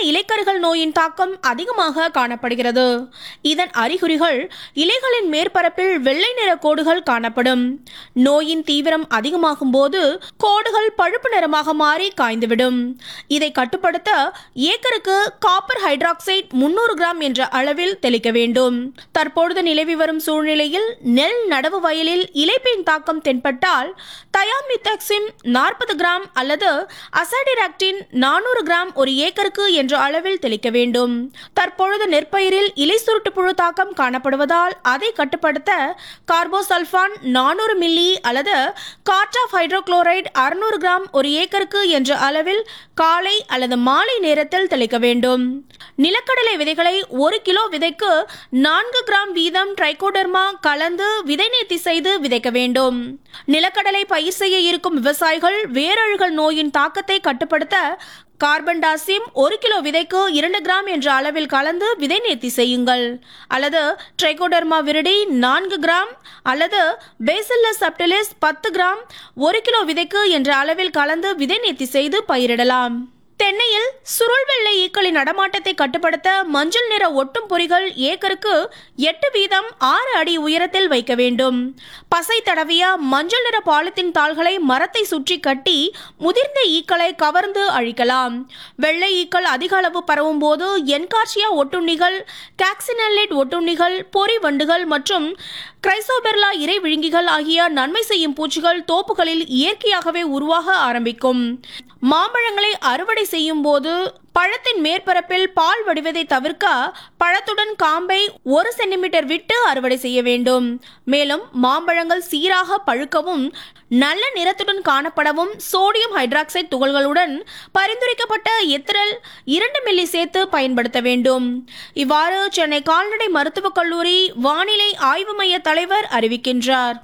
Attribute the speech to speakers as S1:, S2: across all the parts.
S1: இலைக்கருகள் நோயின் தாக்கம் அதிகமாக காணப்படுகிறது இதன் அறிகுறிகள் இலைகளின் மேற்பரப்பில் வெள்ளை நிற கோடுகள் காணப்படும் நோயின் தீவிரம் அதிகமாகும் போது கோடுகள் பழுப்பு நிறமாக மாறி காய்ந்துவிடும் இதை கட்டுப்படுத்த ஏக்கருக்கு காப்பர் ஹைட்ராக்சைடு முன்னூறு கிராம் என்ற அளவில் தெளிக்க வேண்டும் தற்பொழுது நிலவி வரும் சூழ்நிலையில் நெல் நடவு வயலில் இலைப்பின் தாக்கம் தென்பட்டால் தயாமித்தக்சிம் நாற்பது கிராம் அல்லது அசாடிராக்டின் நானூறு கிராம் ஒரு ஏக்கருக்கு என்ற அளவில் தெளிக்க வேண்டும் தற்பொழுது நெற்பயிரில் இலை சுருட்டு புழு தாக்கம் காணப்படுவதால் அதை கட்டுப்படுத்த கார்போசல்ஃபான் நானூறு மில்லி அல்லது கார்டாஃப் ஹைட்ரோகுளோரைடு அறுநூறு கிராம் ஒரு ஏக்கருக்கு என்ற அளவில் காலை அல்லது மாலை நேரத்தில் தெளிக்க வேண்டும் நிலக்கடலை விதைகளை ஒரு கிலோ விதைக்கு நான்கு கிராம் வீதம் ட்ரைகோடர்மா கலந்து விதை நேர்த்தி செய்து விதைக்க வேண்டும் நிலக்கடலை பயிர் செய்ய இருக்கும் விவசாயிகள் வேரழுகல் நோயின் தாக்கத்தை கட்டுப்படுத்த கார்பன் டாசிம் ஒரு கிலோ விதைக்கு இரண்டு கிராம் என்ற அளவில் கலந்து விதை நேர்த்தி செய்யுங்கள் அல்லது ட்ரைகோடர்மா விரிடி நான்கு கிராம் அல்லது பேசில்லஸ் சப்டிலிஸ் பத்து கிராம் ஒரு கிலோ விதைக்கு என்ற அளவில் கலந்து விதை நேர்த்தி செய்து பயிரிடலாம் தென்னையில் சுருள் வெள்ளை ஈக்களின் நடமாட்டத்தை கட்டுப்படுத்த மஞ்சள் நிற ஒட்டும் பொறிகள் ஏக்கருக்கு எட்டு வீதம் ஆறு அடி உயரத்தில் வைக்க வேண்டும் பசை தடவிய மஞ்சள் நிற பாலித்தீன் தாள்களை மரத்தை சுற்றி கட்டி முதிர்ந்த ஈக்களை கவர்ந்து அழிக்கலாம் வெள்ளை ஈக்கள் அதிக அளவு பரவும் போது என்கார்சியா ஒட்டுண்ணிகள் காக்சினல்லேட் ஒட்டுண்ணிகள் பொறி வண்டுகள் மற்றும் கிரைசோபெர்லா இறை விழுங்கிகள் ஆகிய நன்மை செய்யும் பூச்சிகள் தோப்புகளில் இயற்கையாகவே உருவாக ஆரம்பிக்கும் மாம்பழங்களை அறுவடை செய்யும் போது பழத்தின் மேற்பரப்பில் பால் வடிவதை தவிர்க்க பழத்துடன் காம்பை ஒரு சென்டிமீட்டர் விட்டு அறுவடை செய்ய வேண்டும் மேலும் மாம்பழங்கள் சீராக பழுக்கவும் நல்ல நிறத்துடன் காணப்படவும் சோடியம் ஹைட்ராக்சைடு துகள்களுடன் பரிந்துரைக்கப்பட்ட எத்திரல் இரண்டு மில்லி சேர்த்து பயன்படுத்த வேண்டும் இவ்வாறு சென்னை கால்நடை மருத்துவக் கல்லூரி வானிலை ஆய்வு மைய தலைவர் அறிவிக்கின்றார்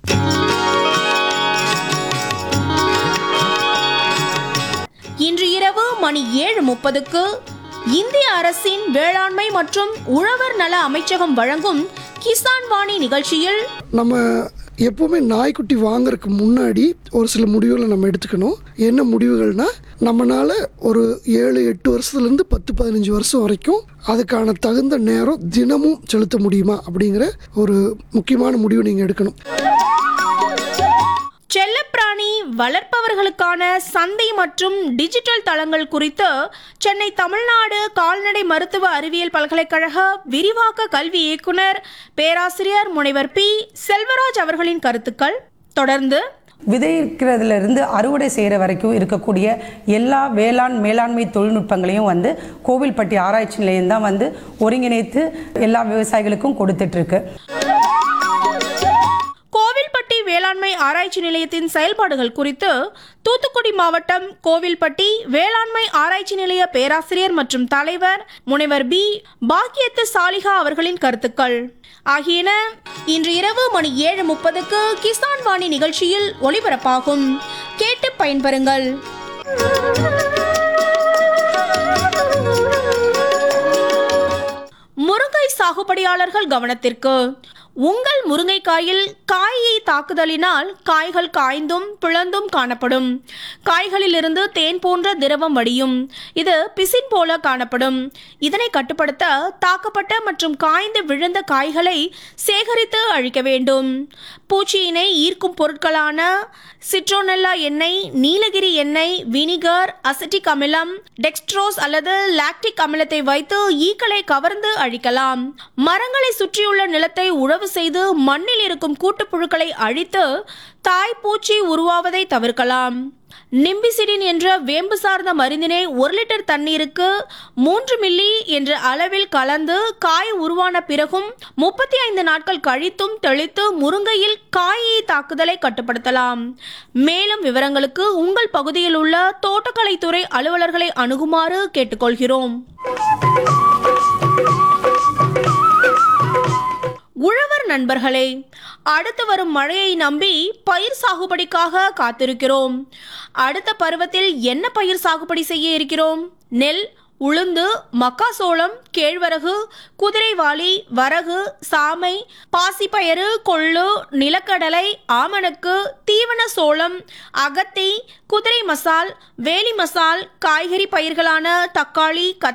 S1: இன்று இரவு மணி ஏழு முப்பதுக்கு இந்திய அரசின் வேளாண்மை மற்றும் உழவர் நல அமைச்சகம் வழங்கும் கிசான் வாணி நிகழ்ச்சியில்
S2: நம்ம எப்போவுமே நாய்க்குட்டி வாங்குறதுக்கு முன்னாடி ஒரு சில முடிவுகளை நம்ம எடுத்துக்கணும் என்ன முடிவுகள்னா நம்மனால ஒரு ஏழு எட்டு வருஷத்துலேருந்து பத்து பதினஞ்சு வருஷம் வரைக்கும் அதுக்கான தகுந்த நேரம் தினமும் செலுத்த முடியுமா அப்படிங்கிற ஒரு முக்கியமான முடிவு நீங்கள் எடுக்கணும்
S1: செல்லப்பிராணி வளர்ப்பவர்களுக்கான சந்தை மற்றும் டிஜிட்டல் தளங்கள் குறித்து சென்னை தமிழ்நாடு கால்நடை மருத்துவ அறிவியல் பல்கலைக்கழக விரிவாக்க கல்வி இயக்குனர் பேராசிரியர் முனைவர் பி செல்வராஜ் அவர்களின் கருத்துக்கள் தொடர்ந்து
S3: விதைக்கிறதுல இருந்து அறுவடை செய்கிற வரைக்கும் இருக்கக்கூடிய எல்லா வேளாண் மேலாண்மை தொழில்நுட்பங்களையும் வந்து கோவில்பட்டி ஆராய்ச்சி நிலையம் தான் வந்து ஒருங்கிணைத்து எல்லா விவசாயிகளுக்கும் கொடுத்துட்ருக்கு
S1: கோவில்பட்டி வேளாண்மை ஆராய்ச்சி நிலையத்தின் செயல்பாடுகள் குறித்து தூத்துக்குடி மாவட்டம் கோவில்பட்டி வேளாண்மை ஆராய்ச்சி நிலைய பேராசிரியர் மற்றும் தலைவர் முனைவர் பி பாக்கியத்து சாலிகா அவர்களின் கருத்துக்கள் ஆகியன இன்று இரவு மணி ஏழு முப்பதுக்கு கிசான் வாணி நிகழ்ச்சியில் ஒளிபரப்பாகும் கேட்டு பயன்பெறுங்கள் முருங்கை சாகுபடியாளர்கள் கவனத்திற்கு உங்கள் முருங்கைக்காயில் காயை தாக்குதலினால் காய்கள் காய்ந்தும் பிளந்தும் காணப்படும் காய்களிலிருந்து தேன் போன்ற திரவம் வடியும் இது பிசின் போல காணப்படும் இதனை கட்டுப்படுத்த தாக்கப்பட்ட மற்றும் காய்ந்து விழுந்த காய்களை சேகரித்து அழிக்க வேண்டும் பூச்சியினை ஈர்க்கும் பொருட்களான சிட்ரோனெல்லா எண்ணெய் நீலகிரி எண்ணெய் வினிகர் அசிட்டிக் அமிலம் டெக்ஸ்ட்ரோஸ் அல்லது லாக்டிக் அமிலத்தை வைத்து ஈக்களை கவர்ந்து அழிக்கலாம் மரங்களை சுற்றியுள்ள நிலத்தை உழவு செய்து மண்ணில் இருக்கும் கூட்டுப்புழுக்களை அழித்து தாய் பூச்சி உருவாவதை தவிர்க்கலாம் நிம்பிசிடின் என்ற வேம்பு சார்ந்த மருந்தினை ஒரு லிட்டர் தண்ணீருக்கு மூன்று மில்லி என்ற அளவில் கலந்து காய் உருவான பிறகும் முப்பத்தி ஐந்து நாட்கள் கழித்தும் தெளித்து முருங்கையில் காயை தாக்குதலை கட்டுப்படுத்தலாம் மேலும் விவரங்களுக்கு உங்கள் பகுதியில் உள்ள தோட்டக்கலைத்துறை அலுவலர்களை அணுகுமாறு கேட்டுக்கொள்கிறோம் உழவர் நண்பர்களே அடுத்து வரும் மழையை நம்பி பயிர் சாகுபடிக்காக காத்திருக்கிறோம் அடுத்த பருவத்தில் என்ன பயிர் சாகுபடி செய்ய இருக்கிறோம் நெல் உளுந்து மக்காசோளம் கேழ்வரகு குதிரைவாளி வரகு சாமை பாசிப்பயறு கொள்ளு நிலக்கடலை ஆமணக்கு தீவன சோளம் அகத்தி குதிரை மசால் வேலி மசால் காய்கறி பயிர்களான தக்காளி கத்